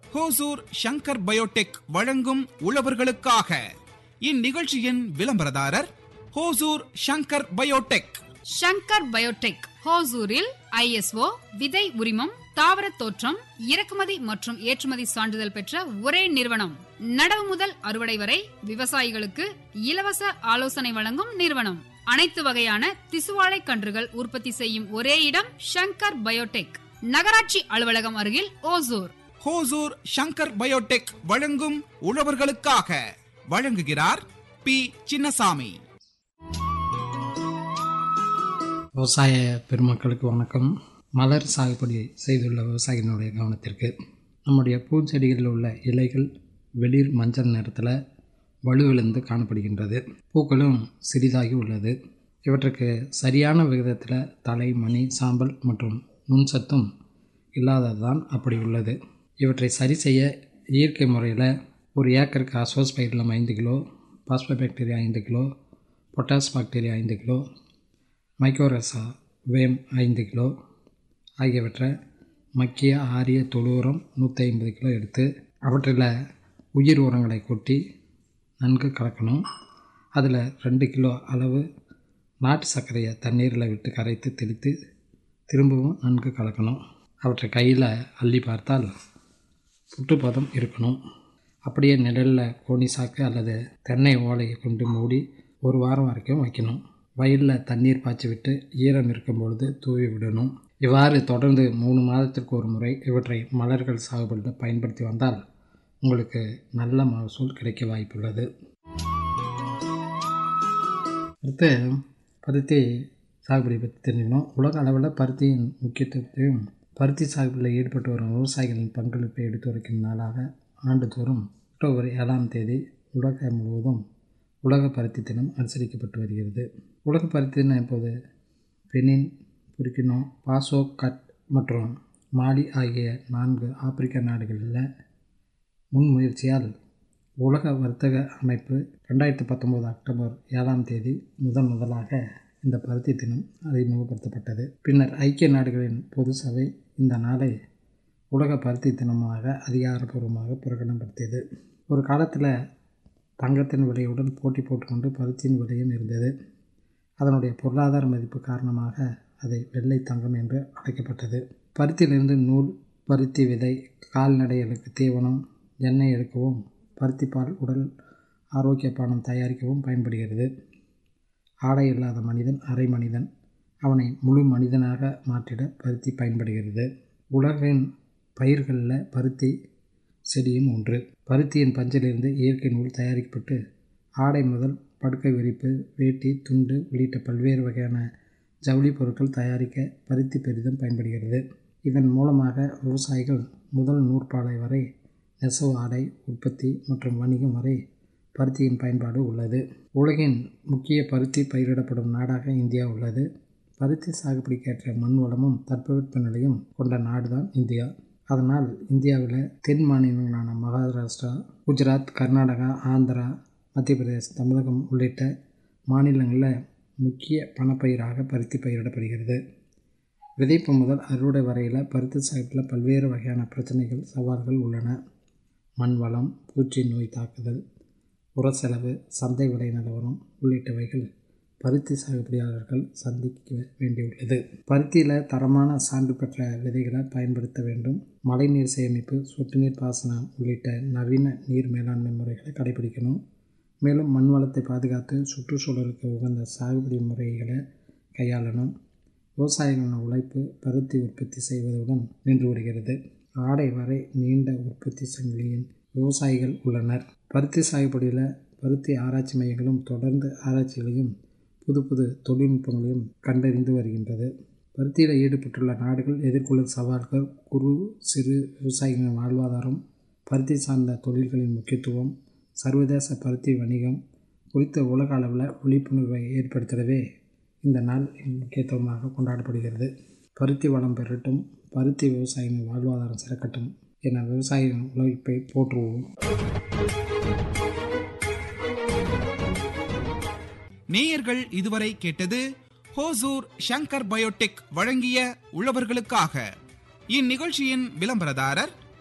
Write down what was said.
Hosur Shankar Biotech வழங்கும் உழவர்களுக்காக இந்நிகழ்ச்சியின் விளம்பரதாரர் ஹோசூர் ஷங்கர் பயோடெக் ஷங்கர் பயோடெக் ஹோசூரில் ஐஎஸ்ஓ விதை உரிமம் தாவர தோற்றம் இறக்குமதி மற்றும் ஏற்றுமதி சான்றிதழ் பெற்ற ஒரே நிறுவனம் நடவு முதல் அறுவடை வரை விவசாயிகளுக்கு இலவச ஆலோசனை வழங்கும் நிறுவனம் அனைத்து வகையான திசுவாழை கன்றுகள் உற்பத்தி செய்யும் ஒரே இடம் ஷங்கர் பயோடெக் நகராட்சி அலுவலகம் அருகில் ஓசூர் ஹோசூர் ஷங்கர் பயோடெக் வழங்கும் உழவர்களுக்காக வழங்குகிறார் பி சின்னசாமி விவசாய பெருமக்களுக்கு வணக்கம் மலர் சாகுபடி செய்துள்ள விவசாயிகளுடைய கவனத்திற்கு நம்முடைய பூச்செடிகளில் உள்ள இலைகள் வெளிர் மஞ்சள் நிறத்தில் வலுவிழந்து காணப்படுகின்றது பூக்களும் சிறிதாகி உள்ளது இவற்றுக்கு சரியான விகிதத்தில் தலை மணி சாம்பல் மற்றும் நுண்சத்தும் இல்லாததுதான் அப்படி உள்ளது இவற்றை சரி செய்ய இயற்கை முறையில் ஒரு ஏக்கருக்கு அசோஸ் பயிரிலம் ஐந்து கிலோ பாஸ்போபாக்டீரியா ஐந்து கிலோ பொட்டாஸ் பாக்டீரியா ஐந்து கிலோ மைக்ரோரசா வேம் ஐந்து கிலோ ஆகியவற்றை மக்கிய ஆரிய தொழு உரம் நூற்றி ஐம்பது கிலோ எடுத்து அவற்றில் உயிர் உரங்களை கொட்டி நன்கு கலக்கணும் அதில் ரெண்டு கிலோ அளவு நாட்டு சர்க்கரையை தண்ணீரில் விட்டு கரைத்து தெளித்து திரும்பவும் நன்கு கலக்கணும் அவற்றை கையில் அள்ளி பார்த்தால் புட்டுப்பதம் இருக்கணும் அப்படியே நிழலில் கோணி சாக்கு அல்லது தென்னை ஓலையை கொண்டு மூடி ஒரு வாரம் வரைக்கும் வைக்கணும் வயலில் தண்ணீர் பாய்ச்சி விட்டு ஈரம் இருக்கும் பொழுது தூவி விடணும் இவ்வாறு தொடர்ந்து மூணு மாதத்திற்கு ஒரு முறை இவற்றை மலர்கள் சாகுபடியில் பயன்படுத்தி வந்தால் உங்களுக்கு நல்ல மகசூல் கிடைக்க வாய்ப்புள்ளது அடுத்து பருத்தி சாகுபடி பற்றி தெரிஞ்சுக்கணும் உலக அளவில் பருத்தியின் முக்கியத்துவத்தையும் பருத்தி சாகுபடியில் ஈடுபட்டு வரும் விவசாயிகளின் பங்களிப்பை எடுத்துரைக்கும் நாளாக ஆண்டுதோறும் அக்டோபர் ஏழாம் தேதி உலகம் முழுவதும் உலக பருத்தி தினம் அனுசரிக்கப்பட்டு வருகிறது உலக பருத்தி தினம் இப்போது பெனின் புர்கினோ பாசோ கட் மற்றும் மாலி ஆகிய நான்கு ஆப்பிரிக்க நாடுகளில் முன்முயற்சியால் உலக வர்த்தக அமைப்பு ரெண்டாயிரத்தி பத்தொம்போது அக்டோபர் ஏழாம் தேதி முதன் முதலாக இந்த பருத்தி தினம் அறிமுகப்படுத்தப்பட்டது பின்னர் ஐக்கிய நாடுகளின் பொது சபை இந்த நாளை உலக பருத்தி தினமாக அதிகாரப்பூர்வமாக பிரகடனப்படுத்தியது ஒரு காலத்தில் தங்கத்தின் விலையுடன் போட்டி போட்டுக்கொண்டு பருத்தியின் விலையும் இருந்தது அதனுடைய பொருளாதார மதிப்பு காரணமாக அதை வெள்ளை தங்கம் என்று அழைக்கப்பட்டது பருத்தியிலிருந்து நூல் பருத்தி விதை கால்நடைகளுக்கு தீவனம் எண்ணெய் எடுக்கவும் பருத்திப்பால் உடல் ஆரோக்கிய பானம் தயாரிக்கவும் பயன்படுகிறது ஆடை இல்லாத மனிதன் அரை மனிதன் அவனை முழு மனிதனாக மாற்றிட பருத்தி பயன்படுகிறது உலகின் பயிர்களில் பருத்தி செடியும் ஒன்று பருத்தியின் பஞ்சிலிருந்து இயற்கை நூல் தயாரிக்கப்பட்டு ஆடை முதல் படுக்கை விரிப்பு வேட்டி துண்டு உள்ளிட்ட பல்வேறு வகையான ஜவுளி பொருட்கள் தயாரிக்க பருத்தி பெரிதும் பயன்படுகிறது இதன் மூலமாக விவசாயிகள் முதல் நூற்பாலை வரை நெசவு ஆடை உற்பத்தி மற்றும் வணிகம் வரை பருத்தியின் பயன்பாடு உள்ளது உலகின் முக்கிய பருத்தி பயிரிடப்படும் நாடாக இந்தியா உள்ளது பருத்தி சாகுபடிக்கேற்ற மண் வளமும் தட்பவெட்ப நிலையும் கொண்ட நாடுதான் இந்தியா அதனால் இந்தியாவில் தென் மாநிலங்களான மகாராஷ்டிரா குஜராத் கர்நாடகா ஆந்திரா மத்திய பிரதேசம் தமிழகம் உள்ளிட்ட மாநிலங்களில் முக்கிய பணப்பயிராக பருத்தி பயிரிடப்படுகிறது விதைப்பு முதல் அறுவடை வரையில் பருத்தி சாகுபடியில் பல்வேறு வகையான பிரச்சனைகள் சவால்கள் உள்ளன மண் வளம் பூச்சி நோய் தாக்குதல் உர செலவு சந்தை விலை நிலவரம் உள்ளிட்டவைகள் பருத்தி சாகுபடியாளர்கள் சந்திக்க வேண்டியுள்ளது பருத்தியில் தரமான சான்று பெற்ற விதைகளை பயன்படுத்த வேண்டும் மழைநீர் சேமிப்பு சொட்டு நீர் பாசனம் உள்ளிட்ட நவீன நீர் மேலாண்மை முறைகளை கடைபிடிக்கணும் மேலும் மண் வளத்தை பாதுகாத்து சுற்றுச்சூழலுக்கு உகந்த சாகுபடி முறைகளை கையாளணும் விவசாயிகளின் உழைப்பு பருத்தி உற்பத்தி செய்வதுடன் நின்று வருகிறது ஆடை வரை நீண்ட உற்பத்தி சங்கிலியின் விவசாயிகள் உள்ளனர் பருத்தி சாகுபடியில் பருத்தி ஆராய்ச்சி மையங்களும் தொடர்ந்து ஆராய்ச்சிகளையும் புது புது தொழில்நுட்பங்களையும் கண்டறிந்து வருகின்றது பருத்தியில் ஈடுபட்டுள்ள நாடுகள் எதிர்கொள்ளும் சவால்கள் குறு சிறு விவசாயிகளின் வாழ்வாதாரம் பருத்தி சார்ந்த தொழில்களின் முக்கியத்துவம் சர்வதேச பருத்தி வணிகம் குறித்த உலக அளவில் விழிப்புணர்வை ஏற்படுத்திடவே இந்த நாள் முக்கியத்துவமாக கொண்டாடப்படுகிறது பருத்தி வளம் பெறட்டும் பருத்தி விவசாயிகளின் வாழ்வாதாரம் சிறக்கட்டும் என விவசாயிகளின் உழைப்பை போற்றுவோம் நேயர்கள் இதுவரை கேட்டது ஹோசூர் ஷங்கர் பயோடெக் வழங்கிய உழவர்களுக்காக இந்நிகழ்ச்சியின் விளம்பரதாரர்